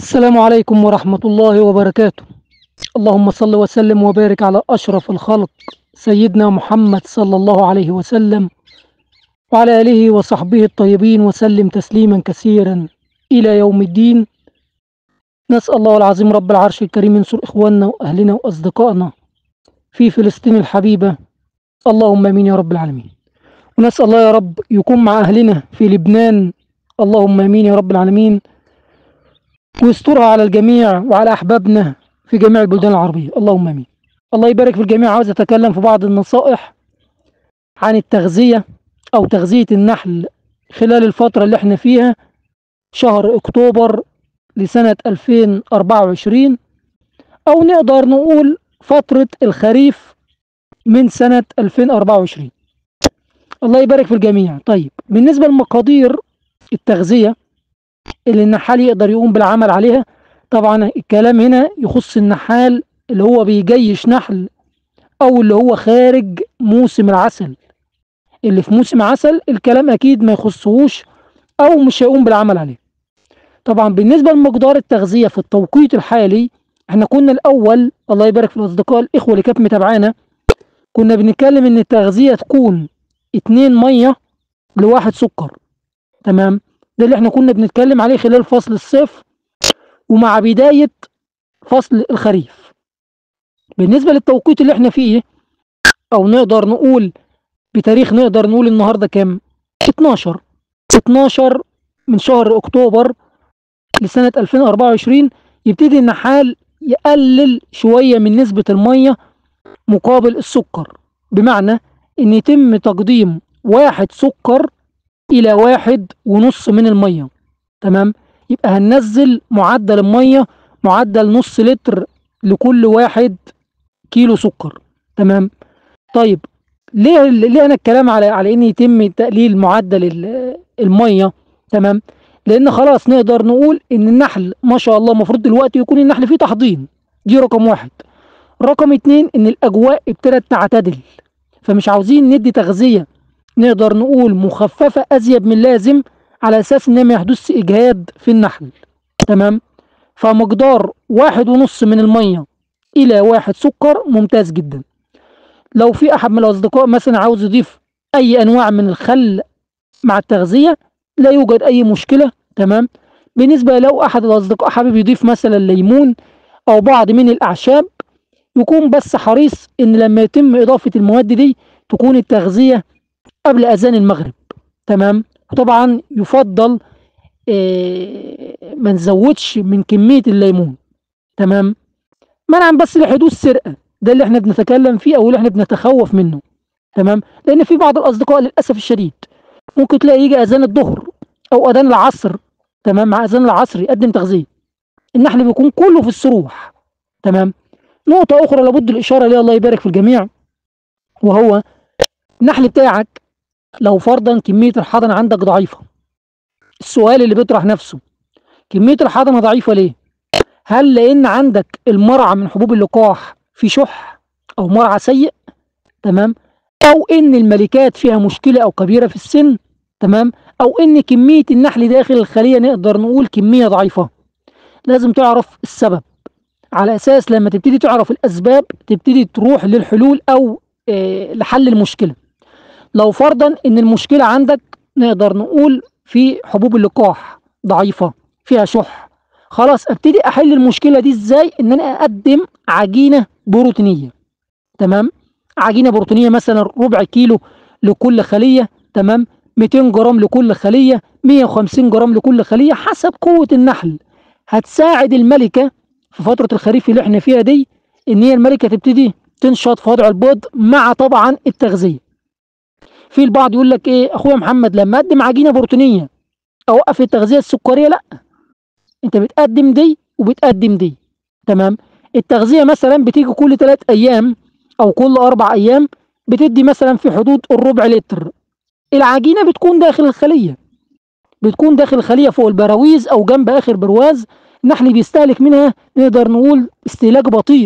السلام عليكم ورحمة الله وبركاته اللهم صل وسلم وبارك على أشرف الخلق سيدنا محمد صلى الله عليه وسلم وعلى آله وصحبه الطيبين وسلم تسليما كثيرا إلى يوم الدين نسأل الله العظيم رب العرش الكريم ينصر إخواننا وأهلنا وأصدقائنا في فلسطين الحبيبة اللهم آمين يا رب العالمين ونسأل الله يا رب يكون مع أهلنا في لبنان اللهم آمين يا رب العالمين ويسترها على الجميع وعلى أحبابنا في جميع البلدان العربية اللهم آمين الله يبارك في الجميع عاوز أتكلم في بعض النصائح عن التغذية أو تغذية النحل خلال الفترة اللي احنا فيها شهر أكتوبر لسنة 2024 أو نقدر نقول فترة الخريف من سنة 2024 الله يبارك في الجميع طيب بالنسبة لمقادير التغذية اللي النحال يقدر يقوم بالعمل عليها طبعا الكلام هنا يخص النحال اللي هو بيجيش نحل او اللي هو خارج موسم العسل اللي في موسم عسل الكلام اكيد ما يخصهوش او مش هيقوم بالعمل عليه طبعا بالنسبة لمقدار التغذية في التوقيت الحالي احنا كنا الاول الله يبارك في الاصدقاء الاخوة اللي كانت متابعانا كنا بنتكلم ان التغذية تكون اتنين مية لواحد سكر تمام ده اللي احنا كنا بنتكلم عليه خلال فصل الصيف ومع بداية فصل الخريف بالنسبة للتوقيت اللي احنا فيه او نقدر نقول بتاريخ نقدر نقول النهاردة كام 12 12 من شهر اكتوبر لسنة 2024 يبتدي النحال يقلل شوية من نسبة المية مقابل السكر بمعنى ان يتم تقديم واحد سكر الى واحد ونص من المية تمام يبقى هننزل معدل المية معدل نص لتر لكل واحد كيلو سكر تمام طيب ليه ليه انا الكلام على على ان يتم تقليل معدل ال- المية تمام لان خلاص نقدر نقول ان النحل ما شاء الله المفروض دلوقتي يكون النحل فيه تحضين دي رقم واحد رقم اتنين ان الاجواء ابتدت تعتدل فمش عاوزين ندي تغذية نقدر نقول مخففة أزيد من اللازم على أساس إن ما يحدث إجهاد في النحل تمام فمقدار واحد ونص من المية إلى واحد سكر ممتاز جدا لو في أحد من الأصدقاء مثلا عاوز يضيف أي أنواع من الخل مع التغذية لا يوجد أي مشكلة تمام بالنسبة لو أحد الأصدقاء حابب يضيف مثلا ليمون أو بعض من الأعشاب يكون بس حريص إن لما يتم إضافة المواد دي تكون التغذية قبل اذان المغرب تمام وطبعا يفضل آه، ما نزودش من كميه الليمون تمام منعا بس لحدوث سرقه ده اللي احنا بنتكلم فيه او اللي احنا بنتخوف منه تمام لان في بعض الاصدقاء للاسف الشديد ممكن تلاقي يجي اذان الظهر او اذان العصر تمام مع اذان العصر يقدم تغذيه النحل بيكون كله في السروح تمام نقطه اخرى لابد الاشاره ليها الله يبارك في الجميع وهو النحل بتاعك لو فرضا كمية الحضن عندك ضعيفة السؤال اللي بيطرح نفسه كمية الحضنة ضعيفة ليه؟ هل لأن عندك المرعى من حبوب اللقاح في شح أو مرعى سيء تمام أو إن الملكات فيها مشكلة أو كبيرة في السن تمام أو إن كمية النحل داخل الخلية نقدر نقول كمية ضعيفة لازم تعرف السبب على أساس لما تبتدي تعرف الأسباب تبتدي تروح للحلول أو آه لحل المشكلة لو فرضا ان المشكله عندك نقدر نقول في حبوب اللقاح ضعيفه فيها شح خلاص ابتدي احل المشكله دي ازاي ان انا اقدم عجينه بروتينيه تمام عجينه بروتينيه مثلا ربع كيلو لكل خليه تمام 200 جرام لكل خليه 150 جرام لكل خليه حسب قوه النحل هتساعد الملكه في فتره الخريف اللي احنا فيها دي ان هي الملكه تبتدي تنشط في وضع البيض مع طبعا التغذيه في البعض يقول لك ايه اخويا محمد لما اقدم عجينه بروتينيه اوقف التغذيه السكريه لا انت بتقدم دي وبتقدم دي تمام التغذيه مثلا بتيجي كل ثلاث ايام او كل اربع ايام بتدي مثلا في حدود الربع لتر العجينه بتكون داخل الخليه بتكون داخل الخليه فوق البراويز او جنب اخر برواز النحل بيستهلك منها نقدر نقول استهلاك بطيء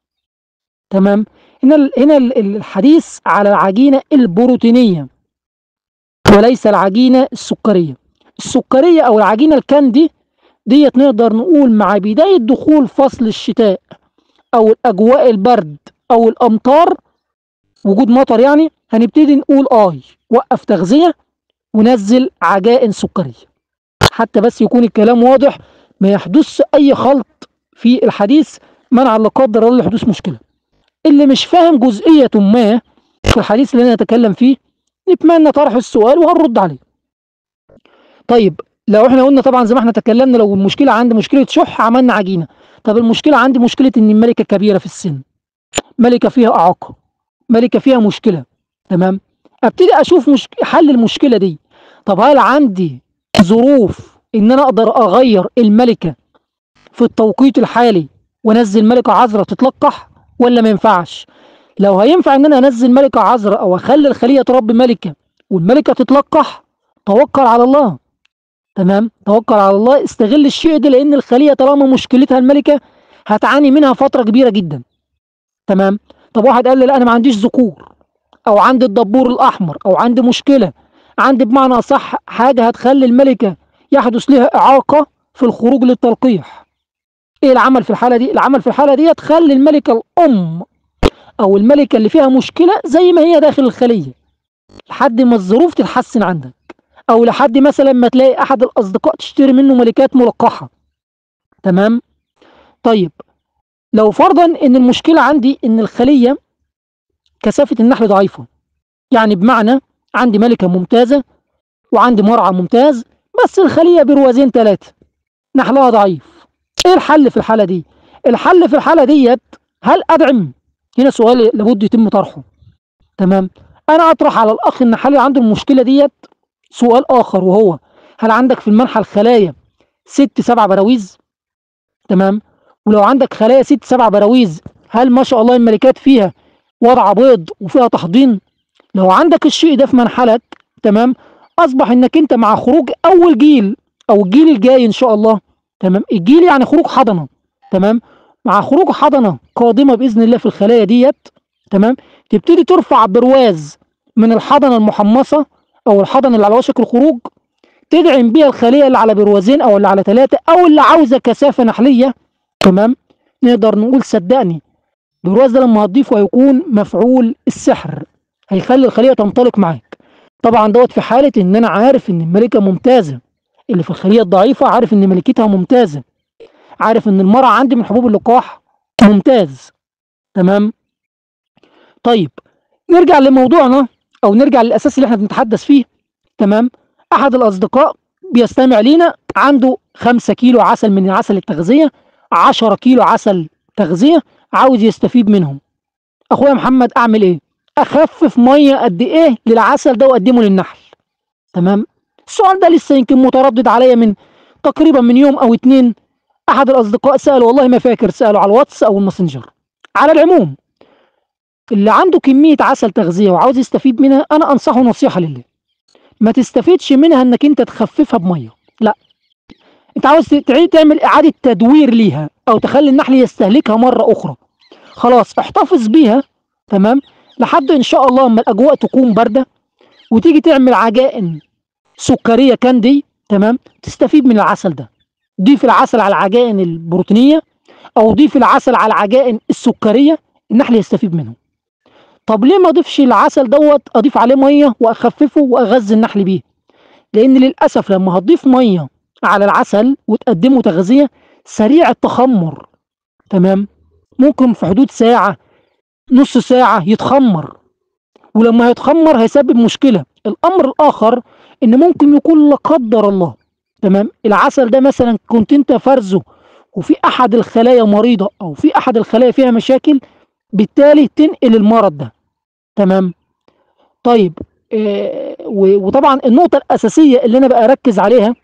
تمام هنا ال- هنا ال- الحديث على العجينة البروتينية وليس العجينة السكرية السكرية أو العجينة الكاندي ديت نقدر نقول مع بداية دخول فصل الشتاء أو الأجواء البرد أو الأمطار وجود مطر يعني هنبتدي نقول آي وقف تغذية ونزل عجائن سكرية حتى بس يكون الكلام واضح ما يحدث أي خلط في الحديث منعا لا قدر الله لحدوث مشكلة اللي مش فاهم جزئية ما في الحديث اللي أنا أتكلم فيه نتمنى طرح السؤال وهنرد عليه طيب لو احنا قلنا طبعا زي ما احنا تكلمنا لو المشكلة عندي مشكلة شح عملنا عجينة طب المشكلة عندي مشكلة ان الملكة كبيرة في السن ملكة فيها إعاقة ملكة فيها مشكلة تمام ابتدي اشوف مش... حل المشكلة دي طب هل عندي ظروف ان انا اقدر اغير الملكة في التوقيت الحالي وانزل ملكة عذراء تتلقح ولا ما ينفعش لو هينفع ان انا انزل ملكة عذراء او اخلي الخلية تربي ملكة والملكة تتلقح توكل على الله تمام توكل على الله استغل الشيء ده لان الخلية طالما مشكلتها الملكة هتعاني منها فترة كبيرة جدا تمام طب واحد قال لي لا انا ما عنديش ذكور او عندي الدبور الاحمر او عندي مشكلة عندي بمعنى اصح حاجة هتخلي الملكة يحدث لها اعاقة في الخروج للتلقيح ايه العمل في الحالة دي العمل في الحالة دي تخلي الملكة الام او الملكة اللي فيها مشكلة زي ما هي داخل الخلية لحد ما الظروف تتحسن عندك او لحد مثلا ما تلاقي احد الاصدقاء تشتري منه ملكات ملقحة تمام طيب لو فرضا ان المشكلة عندي ان الخلية كثافة النحل ضعيفة يعني بمعنى عندي ملكة ممتازة وعندي مرعى ممتاز بس الخلية بروازين ثلاثة نحلها ضعيف ايه الحل في الحالة دي الحل في الحالة ديت هل ادعم هنا سؤال لابد يتم طرحه تمام انا اطرح على الاخ النحالي عنده المشكلة ديت سؤال اخر وهو هل عندك في المنحى الخلايا ست سبع براويز تمام ولو عندك خلايا ست سبع براويز هل ما شاء الله الملكات فيها وضع بيض وفيها تحضين لو عندك الشيء ده في منحلك تمام اصبح انك انت مع خروج اول جيل او الجيل الجاي ان شاء الله تمام الجيل يعني خروج حضنه تمام مع خروج حضنه قادمه باذن الله في الخلايا ديت تمام تبتدي ترفع برواز من الحضنه المحمصه او الحضنه اللي على وشك الخروج تدعم بيها الخليه اللي على بروازين او اللي على ثلاثه او اللي عاوزه كثافه نحليه تمام نقدر نقول صدقني البرواز ده لما هتضيفه هيكون مفعول السحر هيخلي الخليه تنطلق معاك طبعا دوت في حاله ان انا عارف ان الملكه ممتازه اللي في الخليه الضعيفه عارف ان ملكتها ممتازه عارف ان المرعى عندي من حبوب اللقاح ممتاز تمام طيب نرجع لموضوعنا او نرجع للاساس اللي احنا بنتحدث فيه تمام احد الاصدقاء بيستمع لينا عنده خمسة كيلو عسل من عسل التغذية عشرة كيلو عسل تغذية عاوز يستفيد منهم اخويا محمد اعمل ايه اخفف مية قد ايه للعسل ده واقدمه للنحل تمام السؤال ده لسه يمكن متردد عليا من تقريبا من يوم او اتنين احد الاصدقاء سأل والله ما فاكر سأله على الواتس او الماسنجر على العموم اللي عنده كمية عسل تغذية وعاوز يستفيد منها انا انصحه نصيحة لله ما تستفيدش منها انك انت تخففها بمية لا انت عاوز تعيد تعمل اعادة تدوير ليها او تخلي النحل يستهلكها مرة اخرى خلاص احتفظ بيها تمام لحد ان شاء الله اما الاجواء تكون باردة وتيجي تعمل عجائن سكرية كاندي تمام تستفيد من العسل ده ضيف العسل على العجائن البروتينية او ضيف العسل على العجائن السكرية النحل يستفيد منه طب ليه ما اضيفش العسل دوت اضيف عليه ميه واخففه واغذي النحل بيه لان للاسف لما هتضيف ميه على العسل وتقدمه تغذيه سريع التخمر تمام ممكن في حدود ساعه نص ساعه يتخمر ولما يتخمر هيسبب مشكله الامر الاخر ان ممكن يكون لا قدر الله تمام العسل ده مثلا كنت انت فرزه وفي احد الخلايا مريضه او في احد الخلايا فيها مشاكل بالتالي تنقل المرض ده تمام طيب آه و- وطبعا النقطة الأساسية اللي أنا بقى أركز عليها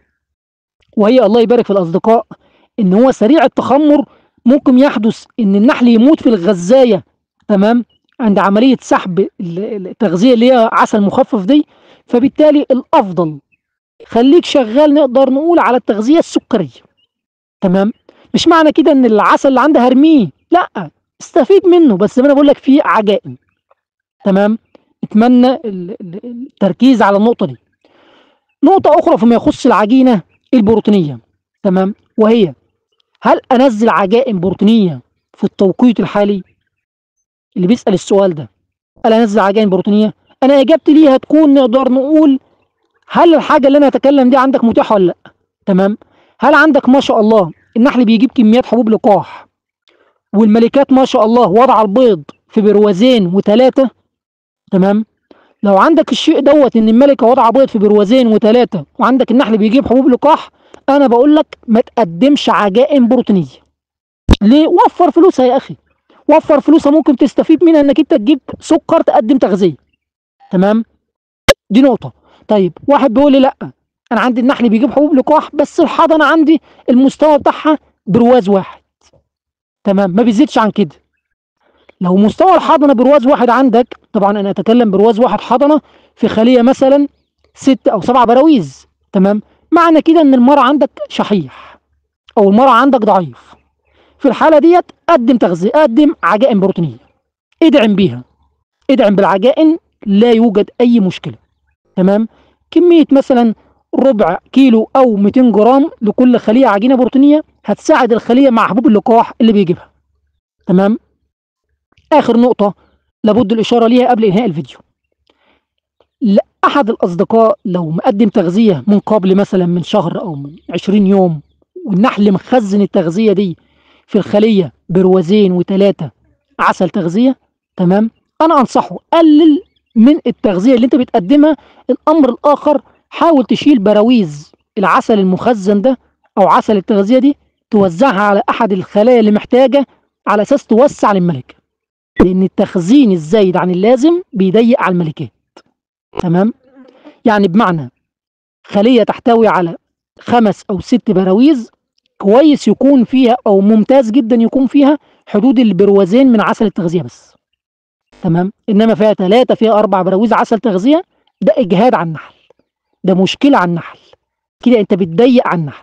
وهي الله يبارك في الأصدقاء إن هو سريع التخمر ممكن يحدث إن النحل يموت في الغزاية تمام عند عملية سحب ال- التغذية اللي هي عسل مخفف دي فبالتالي الأفضل خليك شغال نقدر نقول على التغذية السكرية تمام مش معنى كده إن العسل اللي عندي هرميه لا استفيد منه بس زي ما انا بقول لك فيه عجائن تمام اتمنى ال- ال- التركيز على النقطه دي نقطه اخرى فيما يخص العجينه البروتينيه تمام وهي هل انزل عجائن بروتينيه في التوقيت الحالي اللي بيسال السؤال ده هل انزل عجائن بروتينيه انا اجابتي ليه هتكون نقدر نقول هل الحاجه اللي انا اتكلم دي عندك متاحه ولا لا تمام هل عندك ما شاء الله النحل بيجيب كميات حبوب لقاح والملكات ما شاء الله وضع البيض في بروازين وثلاثه تمام لو عندك الشيء دوت ان الملكه وضع بيض في بروازين وثلاثه وعندك النحل بيجيب حبوب لقاح انا بقول لك ما تقدمش عجائن بروتينيه ليه وفر فلوسها يا اخي وفر فلوسها ممكن تستفيد منها انك انت تجيب سكر تقدم تغذيه تمام دي نقطه طيب واحد بيقول لي لا انا عندي النحل بيجيب حبوب لقاح بس الحضنه عندي المستوى بتاعها برواز واحد تمام ما بيزيدش عن كده لو مستوى الحضنه برواز واحد عندك طبعا انا اتكلم برواز واحد حضنه في خليه مثلا ست او سبع براويز تمام معنى كده ان المرء عندك شحيح او المرء عندك ضعيف في الحاله ديت قدم تغذيه قدم عجائن بروتينيه ادعم بيها ادعم بالعجائن لا يوجد اي مشكله تمام كميه مثلا ربع كيلو او 200 جرام لكل خليه عجينه بروتينيه هتساعد الخليه مع حبوب اللقاح اللي بيجيبها تمام اخر نقطه لابد الاشاره ليها قبل انهاء الفيديو لا احد الاصدقاء لو مقدم تغذيه من قبل مثلا من شهر او من 20 يوم والنحل مخزن التغذيه دي في الخليه بروازين وثلاثه عسل تغذيه تمام انا انصحه قلل من التغذيه اللي انت بتقدمها الامر الاخر حاول تشيل براويز العسل المخزن ده او عسل التغذيه دي توزعها على احد الخلايا اللي محتاجه على اساس توسع للملكه لان التخزين الزايد عن اللازم بيضيق على الملكات تمام يعني بمعنى خليه تحتوي على خمس او ست براويز كويس يكون فيها او ممتاز جدا يكون فيها حدود البروازين من عسل التغذيه بس تمام انما فيها ثلاثه فيها اربع براويز عسل تغذيه ده اجهاد على النحل ده مشكله على النحل كده انت بتضيق على النحل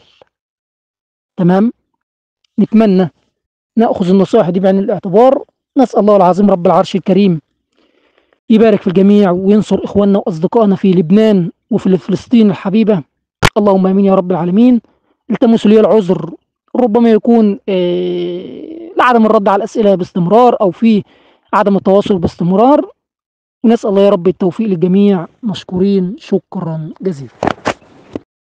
تمام نتمنى ناخذ النصائح دي بعين الاعتبار نسال الله العظيم رب العرش الكريم يبارك في الجميع وينصر اخواننا واصدقائنا في لبنان وفي فلسطين الحبيبه اللهم امين يا رب العالمين التمسوا لي العذر ربما يكون آه لعدم الرد على الاسئله باستمرار او في عدم التواصل باستمرار نسال الله يا رب التوفيق للجميع مشكورين شكرا جزيلا